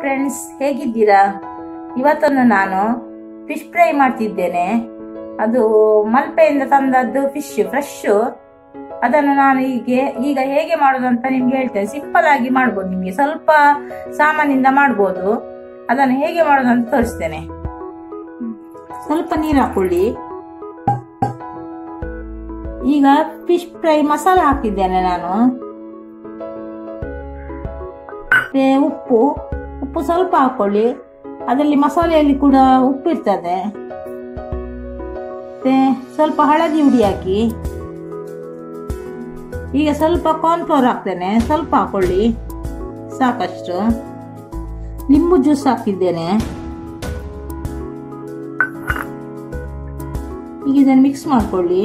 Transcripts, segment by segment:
friends ಹೇಗಿದ್ದೀರಾ ಇವತ್ತೊಂದು ನಾನು ಫಿಶ್ ಫ್ರೈ ಮಾಡ್ತಿದ್ದೇನೆ ಅದು ಮಲ್ಪೆಯಿಂದ ತಂದದ್ದು ಫಿಶ್ ಫ್ರೆಶ್ ಅದನ್ನು ನಾನು ಹೀಗೆ ಈಗ ಹೇಗೆ ಮಾಡೋದು ಅಂತ ನಿಮ್ಗೆ ಹೇಳ್ತೇನೆ ಸಿಂಪಲ್ ಆಗಿ ಮಾಡ್ಬೋದು ನಿಮ್ಗೆ ಸ್ವಲ್ಪ ಸಾಮಾನಿಂದ ಮಾಡ್ಬೋದು ಅದನ್ನು ಹೇಗೆ ಮಾಡೋದು ಅಂತ ತೋರಿಸ್ತೇನೆ ಸ್ವಲ್ಪ ನೀರು ಹಾಕೊಳ್ಳಿ ಈಗ ಫಿಶ್ ಫ್ರೈ ಮಸಾಲ ಹಾಕಿದ್ದೇನೆ ನಾನು ಮತ್ತೆ ಉಪ್ಪು ಉಪ್ಪು ಸ್ವಲ್ಪ ಹಾಕೊಳ್ಳಿ ಅದರಲ್ಲಿ ಮಸಾಲೆಯಲ್ಲಿ ಕೂಡ ಉಪ್ಪು ಇರ್ತದೆ ಮತ್ತೆ ಸ್ವಲ್ಪ ಹಳದಿ ಹುಡಿ ಹಾಕಿ ಈಗ ಸ್ವಲ್ಪ ಕಾರ್ನ್ಫ್ಲವರ್ ಹಾಕ್ತೇನೆ ಸ್ವಲ್ಪ ಹಾಕೊಳ್ಳಿ ಸಾಕಷ್ಟು ಲಿಂಬು ಜ್ಯೂಸ್ ಹಾಕಿದ್ದೇನೆ ಈಗ ಇದನ್ನು ಮಿಕ್ಸ್ ಮಾಡ್ಕೊಳ್ಳಿ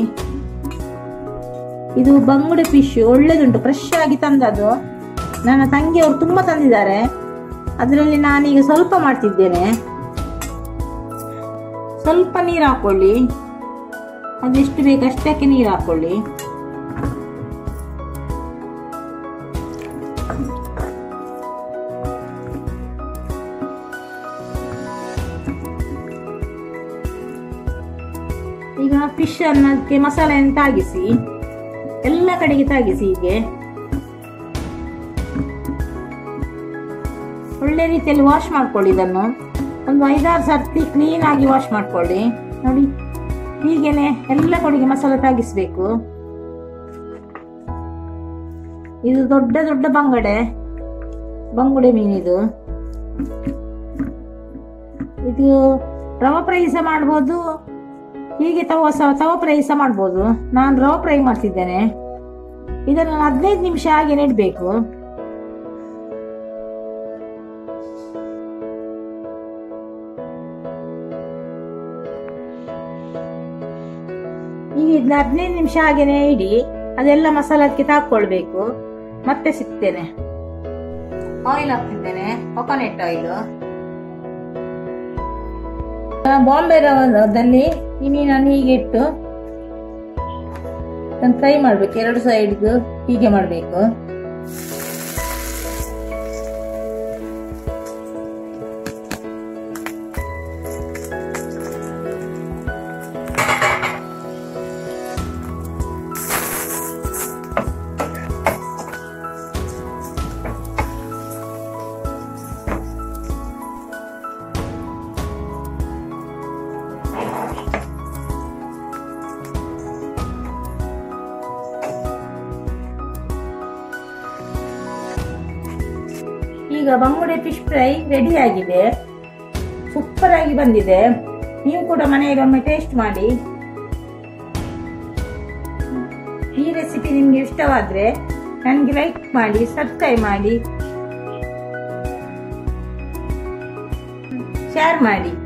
ಇದು ಬಂಗುಡೆ ಫಿಶ್ ಒಳ್ಳೇದುಂಟು ಫ್ರೆಶ್ ಆಗಿ ತಂದದ್ದು ನನ್ನ ತಂಗಿಯವರು ತುಂಬ ತಂದಿದ್ದಾರೆ ಅದರಲ್ಲಿ ನಾನೀಗ ಸ್ವಲ್ಪ ಮಾಡ್ತಿದ್ದೇನೆ ಸ್ವಲ್ಪ ನೀರು ಹಾಕೊಳ್ಳಿ ಅದೆಷ್ಟು ಬೇಕು ಅಷ್ಟಕ್ಕೆ ನೀರು ಹಾಕೊಳ್ಳಿ ಈಗ ಫಿಶ್ ಅನ್ನಕ್ಕೆ ಮಸಾಲೆಯನ್ನು ತಾಗಿಸಿ ಎಲ್ಲ ಕಡೆಗೆ ತಾಗಿಸಿ ಹೀಗೆ ಒಳ್ಳೆ ರೀತಿಯಲ್ಲಿ ವಾಶ್ ಮಾಡ್ಕೊಳ್ಳಿ ಇದನ್ನು ಒಂದು ಐದಾರು ಸರ್ತಿ ಕ್ಲೀನ್ ಆಗಿ ವಾಶ್ ಮಾಡ್ಕೊಳ್ಳಿ ನೋಡಿ ಹೀಗೇನೆ ಎಲ್ಲ ಕಡೆಗೆ ಮಸಾಲೆ ತಾಗಿಸ್ಬೇಕು ಇದು ದೊಡ್ಡ ದೊಡ್ಡ ಬಂಗಡೆ ಬಂಗುಡೆ ಮೀನಿದು ಇದು ರವ ಫ್ರೈ ಸಹ ಮಾಡ್ಬೋದು ಹೀಗೆ ತವ ಸಹ ತವ ಫ್ರೈ ಸಹ ಮಾಡ್ಬೋದು ನಾನು ರವ ಫ್ರೈ ಮಾಡ್ತಿದ್ದೇನೆ ಇದನ್ನು ಹದಿನೈದು ನಿಮಿಷ ಹಾಗೆ ನೆಡಬೇಕು ಈಗ ಇದನ್ನ ಹದಿನೈದು ನಿಮಿಷ ಹಾಗೇನೆ ಇಡಿ ಅದೆಲ್ಲ ಮಸಾಲಕ್ಕೆ ತಾಕೊಳ್ಬೇಕು ಮತ್ತೆ ಸಿಗ್ತೇನೆ ಆಯಿಲ್ ಹಾಕ್ತಿದ್ದೇನೆ ಕೊಕೊನೆಟ್ ಆಯಿಲ್ ಬಾಂಬೆ ರವದಲ್ಲಿ ಈ ಮೀನನ್ನು ಹೀಗೆ ಇಟ್ಟು ಫ್ರೈ ಮಾಡ್ಬೇಕು ಎರಡು ಸೈಡ್ಗೂ ಹೀಗೆ ಮಾಡಬೇಕು ಈಗ ಬಂಗುಡೆ ಫಿಶ್ ಫ್ರೈ ರೆಡಿ ಆಗಿದೆ ಸೂಪರ್ ಆಗಿ ಬಂದಿದೆ ನೀವು ಕೂಡ ಮನೆಯಲ್ಲಿ ಒಮ್ಮೆ ಟೇಸ್ಟ್ ಮಾಡಿ ಈ ರೆಸಿಪಿ ನಿಮ್ಗೆ ಇಷ್ಟವಾದ್ರೆ ನನಗೆ ಲೈಕ್ ಮಾಡಿ ಸಬ್ಸ್ಕ್ರೈಬ್ ಮಾಡಿ ಶೇರ್ ಮಾಡಿ